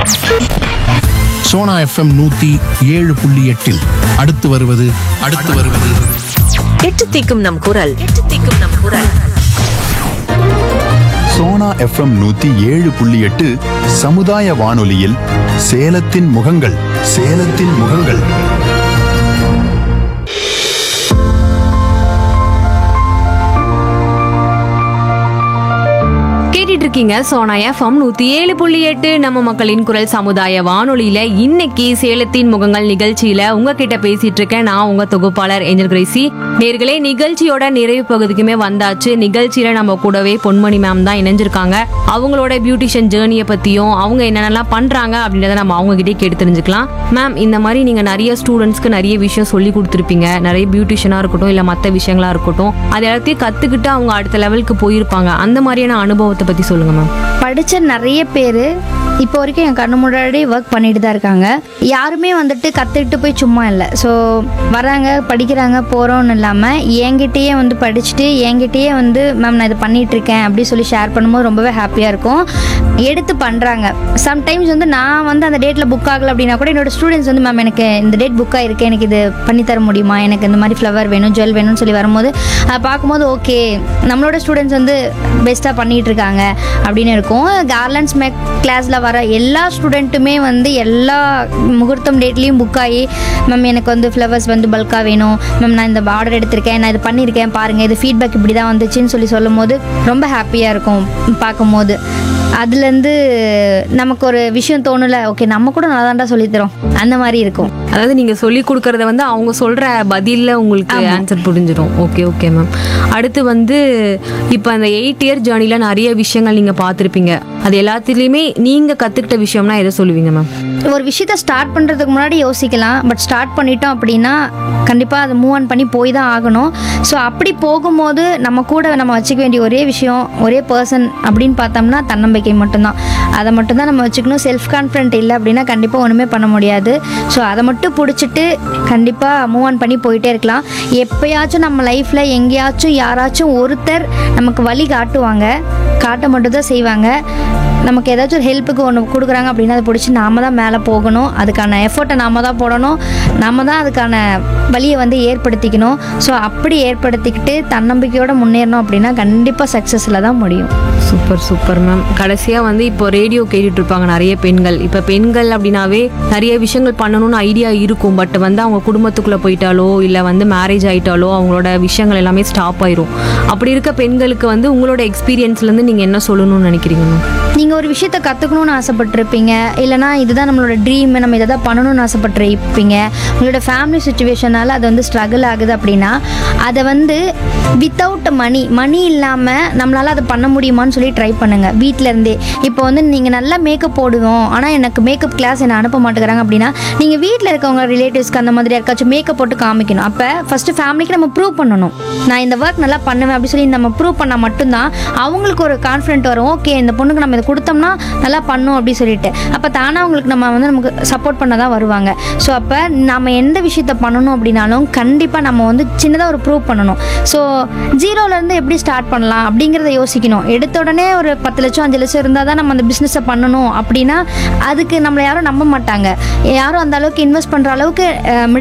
Sona FM நூத்தி ஏழு புள்ளி எட்டில் அடுத்து வருவது அடுத்து வருவது எட்டு தீக்கும் நம் குரல் எட்டு தீக்கும் நம் குரல் சோனா எஃப்எம் நூத்தி ஏழு புள்ளி எட்டு சமுதாய வானொலியில் சேலத்தின் முகங்கள் சேலத்தின் முகங்கள் கேட்டுட்டு இருக்கீங்க சோனா எஃப்எம் நூத்தி ஏழு புள்ளி எட்டு நம்ம மக்களின் குரல் சமுதாய வானொலியில இன்னைக்கு சேலத்தின் முகங்கள் நிகழ்ச்சியில உங்ககிட்ட பேசிட்டு இருக்கேன் நான் உங்க தொகுப்பாளர் ஏஞ்சல் கிரேசி நேர்களே நிகழ்ச்சியோட நிறைவு பகுதிக்குமே வந்தாச்சு நிகழ்ச்சியில நம்ம கூடவே பொன்மணி மேம் தான் இணைஞ்சிருக்காங்க அவங்களோட பியூட்டிஷியன் ஜேர்னியை பத்தியும் அவங்க என்னென்னலாம் பண்றாங்க அப்படின்றத நம்ம அவங்க கிட்டே கேட்டு தெரிஞ்சுக்கலாம் மேம் இந்த மாதிரி நீங்க நிறைய ஸ்டூடெண்ட்ஸ்க்கு நிறைய விஷயம் சொல்லி கொடுத்துருப்பீங்க நிறைய பியூட்டிஷியனா இருக்கட்டும் இல்ல மத்த விஷயங்களா இருக்கட்டும் அது எல்லாத்தையும் கத்துக்கிட்டு அவங்க அடுத்த லெவலுக்கு போயிருப்பாங்க அந்த மாதிரியான அனுபவத்தை பத்தி சொல்லுங்க மேம் படித்த நிறைய பேர் இப்போ வரைக்கும் என் கண்ணு முன்னாடி ஒர்க் பண்ணிட்டு தான் இருக்காங்க யாருமே வந்துட்டு கற்றுக்கிட்டு போய் சும்மா இல்லை ஸோ வராங்க படிக்கிறாங்க போகிறோன்னு இல்லாமல் என்கிட்டயே வந்து படிச்சுட்டு என்கிட்டயே வந்து மேம் நான் இது பண்ணிட்டு இருக்கேன் அப்படி சொல்லி ஷேர் பண்ணும்போது ரொம்பவே ஹாப்பியாக இருக்கும் எடுத்து பண்ணுறாங்க சம்டைம்ஸ் வந்து நான் வந்து அந்த டேட்டில் புக் ஆகலை அப்படின்னா கூட என்னோட ஸ்டூடெண்ட்ஸ் வந்து மேம் எனக்கு இந்த டேட் புக் ஆயிருக்கு எனக்கு இது பண்ணித்தர முடியுமா எனக்கு இந்த மாதிரி ஃப்ளவர் வேணும் ஜுவல் வேணும்னு சொல்லி வரும்போது அதை பார்க்கும்போது ஓகே நம்மளோட ஸ்டூடெண்ட்ஸ் வந்து பெஸ்ட்டாக பண்ணிட்டு இருக்காங்க அப்படின்னு இருக்கும் கார்லண்ட்ஸ் மேக் கிளாஸில் வர எல்லா ஸ்டூடெண்ட்டுமே வந்து எல்லா முகூர்த்தம் டேட்லேயும் புக் ஆகி மேம் எனக்கு வந்து ஃப்ளவர்ஸ் வந்து பல்காக வேணும் மேம் நான் இந்த ஆர்டர் எடுத்திருக்கேன் நான் இது பண்ணியிருக்கேன் பாருங்கள் இது ஃபீட்பேக் இப்படி தான் வந்துச்சுன்னு சொல்லி சொல்லும் போது ரொம்ப ஹாப்பியாக இருக்கும் பார்க்கும்போது அதுலேருந்து நமக்கு ஒரு விஷயம் தோணல ஓகே நம்ம கூட நல்லா தான்டா சொல்லித்தரோம் அந்த மாதிரி இருக்கும் அதாவது நீங்க சொல்லி கொடுக்கறத வந்து அவங்க சொல்ற பதில்ல உங்களுக்கு ஆன்சர் புரிஞ்சிடும் ஓகே ஓகே மேம் அடுத்து வந்து இப்போ அந்த எயிட் இயர் ஜேர்னில நிறைய விஷயங்கள் நீங்க பார்த்துருப்பீங்க அது எல்லாத்துலேயுமே நீங்க கத்துக்கிட்ட விஷயம்னா எதை சொல்லுவீங்க மேம் ஒரு விஷயத்த ஸ்டார்ட் பண்ணுறதுக்கு முன்னாடி யோசிக்கலாம் பட் ஸ்டார்ட் பண்ணிட்டோம் அப்படின்னா கண்டிப்பாக அதை மூவ் ஆன் பண்ணி போய் தான் ஆகணும் ஸோ அப்படி போகும்போது நம்ம கூட நம்ம வச்சுக்க வேண்டிய ஒரே விஷயம் ஒரே பர்சன் அப்படின்னு பார்த்தோம்னா தன்னம்பிக்கை மட்டும்தான் அதை மட்டும்தான் நம்ம வச்சுக்கணும் செல்ஃப் கான்ஃபிடென்ட் இல்லை அப்படின்னா கண்டிப்பாக ஒன்றுமே பண்ண முடியாது ஸோ அதை மட்டும் பிடிச்சிட்டு கண்டிப்பாக மூவ் ஆன் பண்ணி போயிட்டே இருக்கலாம் எப்பயாச்சும் நம்ம லைஃப்பில் எங்கேயாச்சும் யாராச்சும் ஒருத்தர் நமக்கு வழி காட்டுவாங்க காட்ட மட்டும் தான் செய்வாங்க நமக்கு ஏதாச்சும் ஒரு ஹெல்ப்புக்கு ஒன்று கொடுக்குறாங்க அப்படின்னா அதை பிடிச்சி நாம தான் மேலே போகணும் அதுக்கான எஃபர்ட்டை நாம தான் போடணும் நாம தான் அதுக்கான வழியை வந்து ஏற்படுத்திக்கணும் ஸோ அப்படி ஏற்படுத்திக்கிட்டு தன்னம்பிக்கையோடு முன்னேறணும் அப்படின்னா கண்டிப்பாக சக்ஸஸில் தான் முடியும் சூப்பர் சூப்பர் மேம் கடைசியா வந்து இப்போ ரேடியோ கேட்டுட்டு இருப்பாங்க நிறைய பெண்கள் இப்போ பெண்கள் அப்படின்னாவே நிறைய விஷயங்கள் பண்ணணும்னு ஐடியா இருக்கும் பட் வந்து அவங்க குடும்பத்துக்குள்ள போயிட்டாலோ இல்லை வந்து மேரேஜ் ஆயிட்டாலோ அவங்களோட விஷயங்கள் எல்லாமே ஸ்டாப் ஆயிரும் அப்படி இருக்க பெண்களுக்கு வந்து உங்களோட எக்ஸ்பீரியன்ஸ்ல இருந்து நீங்க என்ன சொல்லணும்னு நினைக்கிறீங்க மேம் நீங்கள் ஒரு விஷயத்த கற்றுக்கணும்னு ஆசைப்பட்டிருப்பீங்க இல்லைனா இதுதான் நம்மளோட ட்ரீம் நம்ம இதை தான் பண்ணணும்னு ஆசைப்பட்டிருப்பீங்க உங்களோட ஃபேமிலி சுச்சுவேஷனால் அது வந்து ஸ்ட்ரகிள் ஆகுது அப்படின்னா அதை வந்து வித்தவுட் மணி மணி இல்லாமல் நம்மளால் அதை பண்ண முடியுமான்னு சொல்லி ட்ரை பண்ணுங்கள் வீட்டில் இருந்தே இப்போ வந்து நீங்கள் நல்லா மேக்கப் போடுவோம் ஆனால் எனக்கு மேக்கப் கிளாஸ் என்னை அனுப்ப மாட்டேங்கிறாங்க அப்படின்னா நீங்கள் வீட்டில் இருக்கவங்க ரிலேட்டிவ்ஸ்க்கு அந்த மாதிரி யாருக்காச்சும் மேக்கப் போட்டு காமிக்கணும் அப்போ ஃபஸ்ட்டு ஃபேமிலிக்கு நம்ம ப்ரூவ் பண்ணணும் நான் இந்த ஒர்க் நல்லா பண்ணுவேன் அப்படி சொல்லி நம்ம ப்ரூவ் பண்ணால் மட்டும்தான் அவங்களுக்கு ஒரு கான்ஃபிடென்ட் வரும் ஓகே இந்த பொண்ணுக்கு நம்ம இதை கொடுத்தோம்னா நல்லா பண்ணும் அப்படி சொல்லிட்டு அப்போ தானே அவங்களுக்கு நம்ம வந்து நமக்கு சப்போர்ட் பண்ண தான் வருவாங்க ஸோ அப்போ நம்ம எந்த விஷயத்த பண்ணணும் அப்படின்னாலும் கண்டிப்பாக நம்ம வந்து சின்னதாக ஒரு ப்ரூவ் பண்ணணும் ஸோ ஜீரோலேருந்து எப்படி ஸ்டார்ட் பண்ணலாம் அப்படிங்கிறத யோசிக்கணும் எடுத்த உடனே ஒரு பத்து லட்சம் அஞ்சு லட்சம் இருந்தால் தான் நம்ம அந்த பிஸ்னஸை பண்ணணும் அப்படின்னா அதுக்கு நம்மளை யாரும் நம்ப மாட்டாங்க யாரும் அந்த அளவுக்கு இன்வெஸ்ட் பண்ணுற அளவுக்கு